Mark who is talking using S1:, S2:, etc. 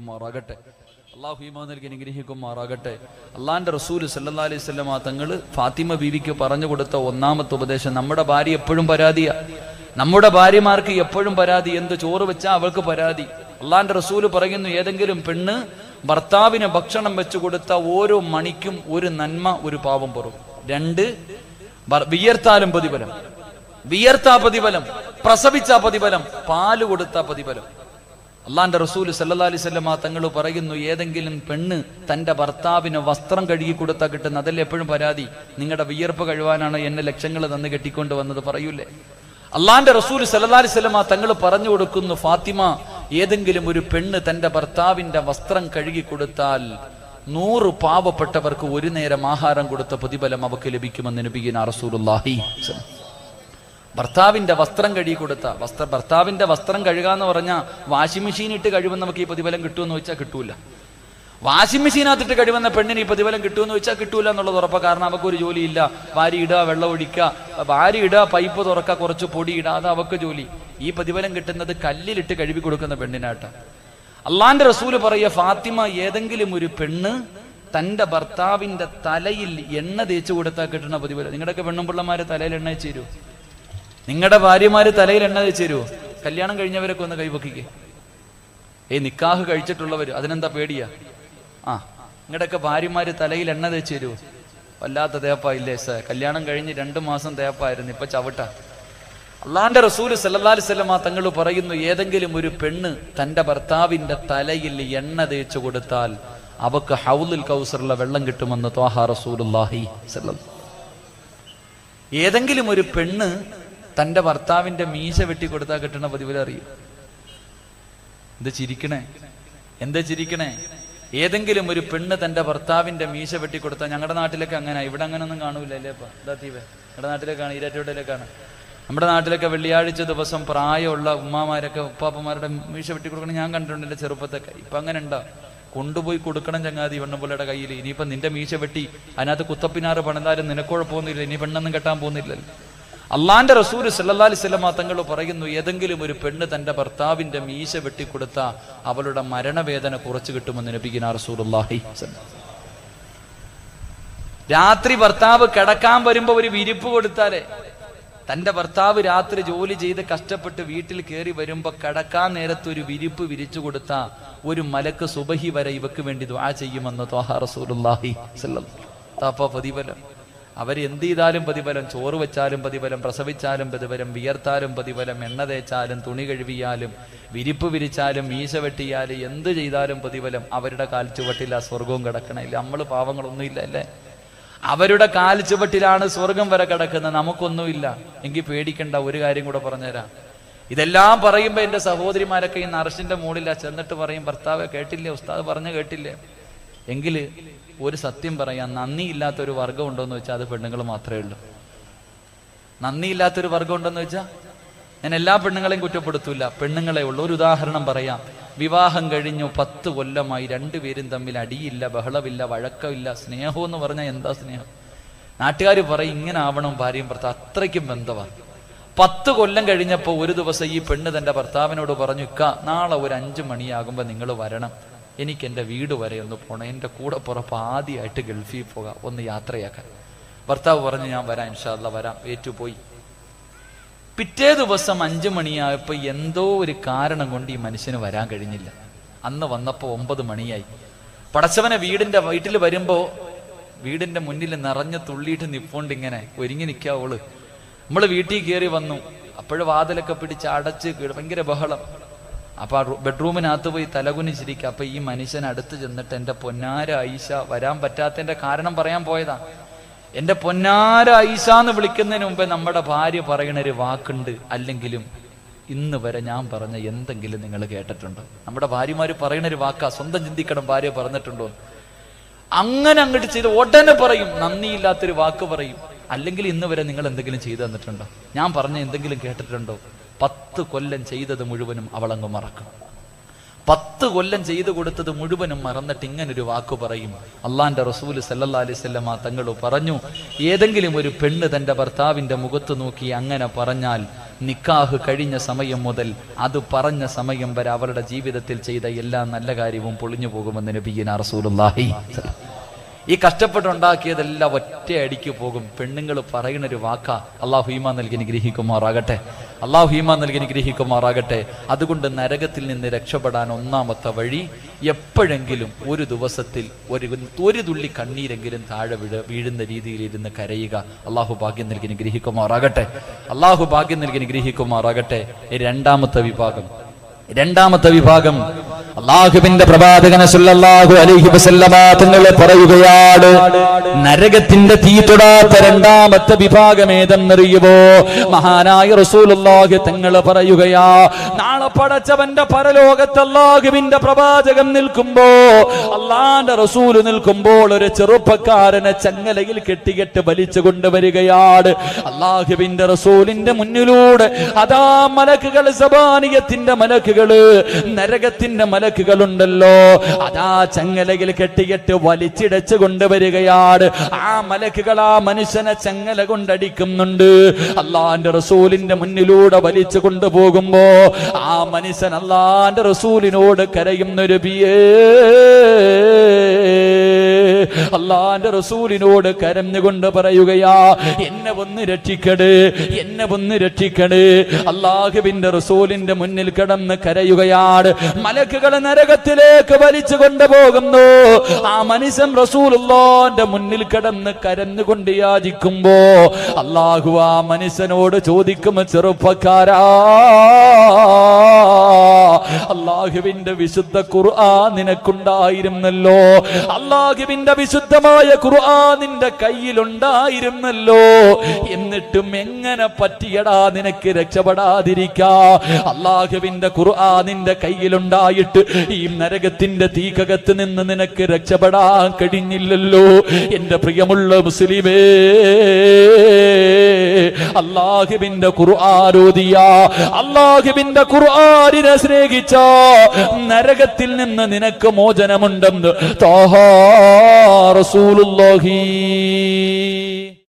S1: മാറാകട്ടെ അള്ളാഹു ഈമാൻ നൽകി അനുഗ്രഹിക്കുമാറാകട്ടെ അള്ളാന്റെ റസൂൽ സല്ലാ അലൈഹി സ്വലമ തങ്ങള് ഫാത്തിമ ബീവിക്ക് പറഞ്ഞു കൊടുത്ത ഒന്നാമത്തെ ഉപദേശം നമ്മുടെ ഭാര്യ എപ്പോഴും പരാതിയാ നമ്മുടെ ഭാര്യമാർക്ക് എപ്പോഴും പരാതി എന്ത് ചോറ് വെച്ചാ അവൾക്ക് പരാതി അള്ളാന്റെ റസൂല് പറയുന്നു ഏതെങ്കിലും പെണ്ണ് ഭർത്താവിന് ഭക്ഷണം വെച്ചു കൊടുത്ത ഓരോ മണിക്കും ഒരു നന്മ ഒരു പാവം പുറം രണ്ട് ഭർ- വിയർത്താലും പ്രതിഫലം വിയർത്താ പ്രതിഫലം പ്രസവിച്ച പ്രതിഫലം പാല് കൊടുത്ത പ്രതിഫലം അള്ളാന്റെ റസൂൽ സല്ലാ അലൈഹി സ്വല്ലമ തങ്ങൾ പറയുന്നു ഏതെങ്കിലും പെണ്ണ് തന്റെ ഭർത്താവിന് വസ്ത്രം കഴുകി കൊടുത്താൽ കിട്ടുന്ന അതല്ലേ എപ്പോഴും പരാതി നിങ്ങളുടെ വിയർപ്പ് കഴിവാനാണ് എന്നെ ലക്ഷങ്ങൾ തന്ന് കെട്ടിക്കൊണ്ട് വന്നത് പറയൂലേ അള്ളാന്റെ റസൂൽ സല്ലാ അലൈഹി സ്വല്ലമ തങ്ങൾ പറഞ്ഞു കൊടുക്കുന്നു ഫാത്തിമ ഏതെങ്കിലും ഒരു പെണ്ണ് തന്റെ ഭർത്താവിന്റെ വസ്ത്രം കഴുകി കൊടുത്താൽ നൂറ് പാവപ്പെട്ടവർക്ക് ഒരു നേരം ആഹാരം കൊടുത്ത പ്രതിഫലം അവക്ക് ലഭിക്കുമെന്ന് നബിഗിന റസൂലുള്ളാഹി സ്വല്ലം. ഭർത്താവിന്റെ വസ്ത്രം കഴുകി കൊടുത്ത വസ്ത്ര ഭർത്താവിന്റെ വസ്ത്രം കഴുകാന്ന് പറഞ്ഞാൽ വാഷിംഗ് മെഷീൻ ഇട്ട് കഴിയുമ്പോൾ നമുക്ക് ഈ പ്രതിഫലം കിട്ടുമെന്ന് വെച്ചാൽ കിട്ടൂല വാഷിംഗ് മെഷീനകത്തിട്ട് കഴിയുന്ന പെണ്ണിന് ഈ പ്രതിഫലം കിട്ടുമെന്ന് വെച്ചാൽ കിട്ടൂല എന്നുള്ളത് ഉറപ്പാ കാരണം അവർക്ക് ഒരു ജോലിയില്ല വാരി ഇടുക വെള്ളം ഒഴിക്കുക വാരി ഇടുക പൈപ്പ് തുറക്കുക കുറച്ച് പൊടി ഇടുക അത് അവർക്ക് ജോലി ഈ പ്രതിഫലം കിട്ടുന്നത് കല്ലിലിട്ട് കഴുകി കൊടുക്കുന്ന പെണ്ണിനാട്ട അള്ളാന്റെ റസൂല് പറയുക ഫാത്തിമ ഏതെങ്കിലും ഒരു പെണ്ണ് തന്റെ ഭർത്താവിന്റെ തലയിൽ എണ്ണ തേച്ച് കൊടുത്താൽ കിട്ടുന്ന പ്രതിഫലം നിങ്ങളുടെയൊക്കെ പെണ്ണും പിള്ളമാര് തലയിൽ എണ്ണ വെച്ച് തരുമോ നിങ്ങളുടെ ഭാര്യമാര് തലയിൽ എണ്ണ വെച്ച് തരുമോ കല്യാണം കഴിഞ്ഞവരൊക്കെ ഒന്ന് കൈവക്കിക്കേ ഏയ് നിക്കാഹ് കഴിച്ചിട്ടുള്ളവർ അതിനെന്താ പേടിയാ ആ നിങ്ങളുടെയൊക്കെ ഭാര്യമാര് തലയിൽ എണ്ണ തേച്ച് തരുമോ വല്ലാത്ത തേപ്പാ ഇല്ലേ സർ കല്യാണം കഴിഞ്ഞ് രണ്ടു മാസം തേപ്പായിരുന്നു ഇപ്പൊ ചവിട്ട അള്ളാന്റെ റസൂല് സല്ലല്ലാഹി സ്വലമ തങ്ങൾ പറയുന്നു ഏതെങ്കിലും ഒരു പെണ്ണ് തന്റെ ഭർത്താവിന്റെ തലയിൽ എണ്ണ തേച്ചു കൊടുത്താൽ അവക്ക് ഹൗലുൽ കൗസറിലെ വെള്ളം കിട്ടുമെന്ന് ത്വാഹ റസൂലുള്ളാഹി സല്ലല്ലാഹു ഏതെങ്കിലും ഒരു പെണ്ണ് തന്റെ ഭർത്താവിന്റെ മീശ വെട്ടി കൊടുത്താൽ കിട്ടുന്ന പതിവിൽ അറിയും എന്ത് ചിരിക്കണേ എന്താ ചിരിക്കണേ ഏതെങ്കിലും ഒരു പെണ്ണ് തന്റെ ഭർത്താവിന്റെ മീശ വെട്ടി കൊടുത്താൽ ഞങ്ങളുടെ നാട്ടിലൊക്കെ അങ്ങനെ ഇവിടെ അങ്ങനെ ഒന്നും കാണൂല അല്ലേ അപ്പൊ എന്താ തീവേ ഞങ്ങളുടെ നാട്ടിലേക്കാണ് ഈരാറ്റോട്ടിലേക്കാണ് നമ്മുടെ നാട്ടിലൊക്കെ വെള്ളിയാഴ്ച ദിവസം പ്രായമുള്ള ഉമ്മാമാരൊക്കെ ഉപ്പാപ്പന്മാരുടെ മീശ വെട്ടി കൊടുക്കണം ഞാൻ കണ്ടിട്ടുണ്ട് ചെറുപ്പത്തൊക്കെ ഇപ്പൊ അങ്ങനെ ഉണ്ടാ കൊണ്ടുപോയി കൊടുക്കണം ചങ്ങാതി പെണ്ണുപിള്ളയുടെ കയ്യിൽ ഇനിയിപ്പോ നിന്റെ മീശ വെട്ടി അതിനകത്ത് കുത്തപ്പിനാറ് പണിതാലും നിനക്കുഴപ്പമൊന്നുമില്ല ഇനി പെണ്ണൊന്നും കെട്ടാൻ പോകുന്നില്ലല്ലോ അള്ളാന്റെ റസൂല് സല്ലല്ലാഹി അലൈഹി വസല്ലമ തങ്ങൾ പറയുന്നു ഏതെങ്കിലും ഒരു പെണ്ണ് തന്റെ ഭർത്താവിന്റെ മീശ വെട്ടിക്കൊടുത്ത അവളുടെ മരണവേദന കുറച്ചു കിട്ടുമെന്ന് നബിഗിന റസൂലുള്ളാഹി സ്വല്ലം. രാത്രി ഭർത്താവ് കിടക്കാൻ വരുമ്പോ ഒരു വിരിപ്പ് കൊടുത്താലേ തന്റെ ഭർത്താവ് രാത്രി ജോലി ചെയ്ത് കഷ്ടപ്പെട്ട് വീട്ടിൽ കയറി വരുമ്പോ കിടക്കാൻ നേരത്ത് ഒരു വിരിപ്പ് വിരിച്ചു കൊടുത്ത ഒരു മലക്ക് സുബഹി വരെ ഇവക്ക് വേണ്ടി ദുആ ചെയ്യുമെന്ന് ത്വാഹ റസൂലുള്ളാഹി സ്വല്ലം. താപ്പ പ്രതിഫലം അവർ എന്ത് ചെയ്താലും പ്രതിഫലം ചോറ് വെച്ചാലും പ്രതിഫലം പ്രസവിച്ചാലും പ്രതിഫലം വിയർത്താലും പ്രതിഫലം എണ്ണ തേച്ചാലും തുണി കഴുകിയാലും വിരിപ്പ് വിരിച്ചാലും മീശ വെട്ടിയാലും എന്ത് ചെയ്താലും പ്രതിഫലം അവരുടെ കാൽ ചുവട്ടില്ല സ്വർഗവും കിടക്കണില്ല നമ്മൾ പാവങ്ങളൊന്നുമില്ല അല്ലേ അവരുടെ കാൽ ചുവട്ടിലാണ് സ്വർഗം വരെ കിടക്കുന്നത് നമുക്കൊന്നുമില്ല എങ്കിൽ പേടിക്കണ്ട ഒരു കാര്യം കൂടെ പറഞ്ഞുതരാം ഇതെല്ലാം പറയുമ്പോ എന്റെ സഹോദരിമാരൊക്കെ ഈ നർസിന്റെ മുകളിലാ ചെന്നിട്ട് പറയും ഭർത്താവ് കേട്ടില്ലേ ഉസ്താദ് പറഞ്ഞു കേട്ടില്ലേ എങ്കില് ഒരു സത്യം പറയാം നന്ദിയില്ലാത്ത ഒരു വർഗം ഉണ്ടോന്ന് വെച്ചാൽ അത് പെണ്ണുങ്ങൾ മാത്രമേ ഉള്ളൂ നന്ദിയില്ലാത്തൊരു വർഗം ഉണ്ടെന്ന് വെച്ചാൽ ഞാൻ എല്ലാ പെണ്ണുങ്ങളെയും കുറ്റപ്പെടുത്തൂല പെണ്ണുങ്ങളെ ഉള്ളൂ ഒരു ഉദാഹരണം പറയാം വിവാഹം കഴിഞ്ഞു പത്ത് കൊല്ലമായി രണ്ടുപേരും തമ്മിൽ അടിയില്ല ബഹളമില്ല വഴക്കമില്ല സ്നേഹം എന്ന് പറഞ്ഞാൽ എന്താ സ്നേഹം നാട്ടുകാർ പറയും ഇങ്ങനെ ആവണം ഭാര്യയും ഭർത്താവ് അത്രയ്ക്കും ബന്ധമാണ് പത്ത് കൊല്ലം കഴിഞ്ഞപ്പോൾ ഒരു ദിവസം ഈ പെണ്ണ് തന്റെ ഭർത്താവിനോട് പറഞ്ഞു ഇക്ക നാളെ ഒരു അഞ്ചു മണിയാകുമ്പോൾ നിങ്ങൾ വരണം എനിക്ക് എൻ്റെ വീട് വരെ ഒന്ന് പോകണം എൻ്റെ കൂടെ പുറപ്പ് ആദ്യമായിട്ട് ഗൾഫിൽ പോകാം ഒന്ന് യാത്രയാക്കാൻ ഭർത്താവ് പറഞ്ഞു ഞാൻ വരാം ഇൻഷാല്ല വരാം ഏറ്റുപോയി പിറ്റേ ദിവസം അഞ്ചു മണിയായപ്പോൾ എന്തോ ഒരു കാരണം കൊണ്ട് ഈ മനുഷ്യന് വരാൻ കഴിഞ്ഞില്ല അന്ന് വന്നപ്പോൾ ഒമ്പത് മണിയായി പടച്ചവനെ വീടിന്റെ വീട്ടിൽ വരുമ്പോ വീടിന്റെ മുന്നിൽ നിറഞ്ഞു തുള്ളിയിട്ട് നിപ്പോണ്ട് ഇങ്ങനെ ഒരുങ്ങി നിൽക്കാവള് നമ്മള് വീട്ടിൽ കയറി വന്നു അപ്പോഴും വാതിലൊക്കെ പിടിച്ച് അടച്ച് കീഴ് ഭയങ്കര ബഹളം അപ്പൊ ആ റൂ- ബെഡ്റൂമിനകത്ത് പോയി തലകുനിച്ചിരിക്കുക അപ്പൊ ഈ മനുഷ്യൻ അടുത്ത് ചെന്നിട്ട് എന്റെ പൊന്നാര ഐഷ വരാൻ പറ്റാത്തതിന്റെ കാരണം പറയാൻ പോയതാ എന്റെ പൊന്നാര ഐഷ എന്ന് വിളിക്കുന്നതിന് മുമ്പേ നമ്മുടെ ഭാര്യ പറയണ ഒരു വാക്കുണ്ട് അല്ലെങ്കിലും ഇന്ന് വരെ ഞാൻ പറഞ്ഞ എന്തെങ്കിലും നിങ്ങൾ കേട്ടിട്ടുണ്ടോ നമ്മുടെ ഭാര്യമാര് പറയണ ഒരു വാക്കാ സ്വന്തം ചിന്തിക്കണം ഭാര്യ പറഞ്ഞിട്ടുണ്ടോ എന്ന്. അങ്ങനെ അങ്ങോട്ട് ചെയ്ത് ഉടനെ പറയും നന്ദിയില്ലാത്തൊരു വാക്ക് പറയും അല്ലെങ്കിൽ ഇന്ന് വരെ നിങ്ങൾ എന്തെങ്കിലും ചെയ്തു തന്നിട്ടുണ്ടോ ഞാൻ പറഞ്ഞ എന്തെങ്കിലും കേട്ടിട്ടുണ്ടോ പത്ത് കൊല്ലം ചെയ്തത് മുഴുവനും അവളങ്ങ് മറക്കും പത്ത് കൊല്ലം ചെയ്തു കൊടുത്തത് മുഴുവനും മറന്നിട്ട് ഇങ്ങനൊരു വാക്ക് പറയും അള്ളാന്റെ റസൂല് സല്ലല്ലാ അലൈഹി സ്വല്ലമ തങ്ങൾ പറഞ്ഞു ഏതെങ്കിലും ഒരു പെണ്ണ് തന്റെ ഭർത്താവിന്റെ മുഖത്ത് നോക്കി അങ്ങനെ പറഞ്ഞാൽ നിക്കാഹ് കഴിഞ്ഞ സമയം മുതൽ അത് പറഞ്ഞ സമയം വരെ അവരുടെ ജീവിതത്തിൽ ചെയ്ത എല്ലാ നല്ല കാര്യവും പൊളിഞ്ഞു പോകുമെന്ന് നബിയന റസൂലുള്ളാഹി ഈ കഷ്ടപ്പെട്ടുണ്ടാക്കിയതെല്ലാം ഒറ്റയടിക്ക് പോകും പെണ്ണുങ്ങൾ പറയുന്ന ഒരു വാക്ക അള്ളാഹു ഹീമ നൽകി നിഗ്രഹിക്കുമാറാകട്ടെ അള്ളാഹു ഹീമ നൽകി നിഗ്രഹിക്കുമാറാകട്ടെ അതുകൊണ്ട് നരകത്തിൽ നിന്ന് രക്ഷപ്പെടാൻ ഒന്നാമത്തെ വഴി എപ്പോഴെങ്കിലും ഒരു ദിവസത്തിൽ ഒരു ഒരു തുള്ളി കണ്ണീരെങ്കിലും താഴെ വീഴ വീഴുന്ന രീതിയിൽ ഇരുന്ന് കരയുക അള്ളാഹു ഭാഗ്യം നൽകി നിഗ്രഹിക്കുമാറാകട്ടെ അള്ളാഹു ഭാഗ്യം നൽകി നിഗ്രഹിക്കുമാറാകട്ടെ രണ്ടാമത്തെ വിഭാഗം രണ്ടാമത്തെ വിഭാഗം അള്ളാഹുവിന്റെ പ്രവാചകന സുല്ലല്ലാഹു അലൈഹി വസല്ലമ തങ്ങൾ പറയുകയാണ് നരകത്തിന്റെ തീ തൊടാത്ത രണ്ടാമത്തെ വിഭാഗം ഏതെന്നറിയുമോ മഹാനായ റസൂലുള്ളാഹി തങ്ങൾ പറയുകയാ നാളെ പടച്ചവന്റെ പരലോകത്ത് അള്ളാഹുവിന്റെ പ്രവാചകൻ നിൽക്കുമ്പോ അള്ളാന്റെ റസൂല് നിൽക്കുമ്പോൾ ഒരു ചെറുപ്പക്കാരനെ ചങ്ങലയിൽ കെട്ടികെട്ട് വലിച്ചു കൊണ്ടുവരികയാണ് അള്ളാഹുവിന്റെ റസൂലിന്റെ മുന്നിലൂടെ അതാ മലക്കുകൾ സബാനിയത്തിന്റെ മലക്കുകള് നരകത്തിന്റെ മലക്കുകളുണ്ടല്ലോ അതാ ചങ്ങലയിൽ കെട്ടികെട്ട് വലിച്ചിടച്ച് കൊണ്ടുവരികയാണ് ആ മലക്കുകൾ ആ മനുഷ്യനെ ചങ്ങല കൊണ്ടടിക്കുന്നുണ്ട് അള്ളാന്റെ റസൂലിന്റെ മുന്നിലൂടെ വലിച്ചു കൊണ്ടുപോകുമ്പോ ആ മനുഷ്യൻ അള്ളാന്റെ റസൂലിനോട് കരയുന്നൊരു ബിയേ അള്ളാന്റെ റസൂലിനോട് കരഞ്ഞുകൊണ്ട് പറയുകയാ എന്നെ ഒന്ന് രക്ഷിക്കട് എന്നെ ഒന്ന് രക്ഷിക്കട് അള്ളാഹുവിന്റെ റസൂലിന്റെ മുന്നിൽ കിടന്ന് കരയുകയാണ് മലക്കുകൾ നരകത്തിലേക്ക് വലിച്ചു കൊണ്ടുപോകുന്നു ആ മനുഷ്യൻ റസൂലുള്ളാന്റെ മുന്നിൽ കിടന്ന് കരഞ്ഞുകൊണ്ട് യാചിക്കുമ്പോ അള്ളാഹു ആ മനുഷ്യനോട് ചോദിക്കും ചെറുപ്പക്കാരാ അള്ളാഹുവിന്റെ വിശുദ്ധ ഖുർആ നിനക്കുണ്ടായിരുന്നല്ലോ അള്ളാഹുവിന്റെ വിശുദ്ധമായ ഖുർആ നിന്റെ കയ്യിലുണ്ടായിരുന്നല്ലോ എന്നിട്ടും എങ്ങനെ പറ്റിയടാ നിനക്ക് രക്ഷപ്പെടാതിരിക്കാ അള്ളാഹുവിന്റെ ഖുർആ നിന്റെ കയ്യിലുണ്ടായിട്ട് ഈ നരകത്തിന്റെ തീക്കകത്ത് നിന്ന് നിനക്ക് രക്ഷപ്പെടാൻ കഴിഞ്ഞില്ലല്ലോ എന്റെ പ്രിയമുള്ള മുസ്ലിമേ അള്ളാഹുവിന്റെ ഖുർആാരോദിയ അള്ളാഹുവിന്റെ ഖുർആാനിനെ സ്നേഹിച്ച നരകത്തിൽ നിന്ന് നിനക്ക് മോചനമുണ്ടെന്ന് താഹാ റസൂലുള്ളാഹി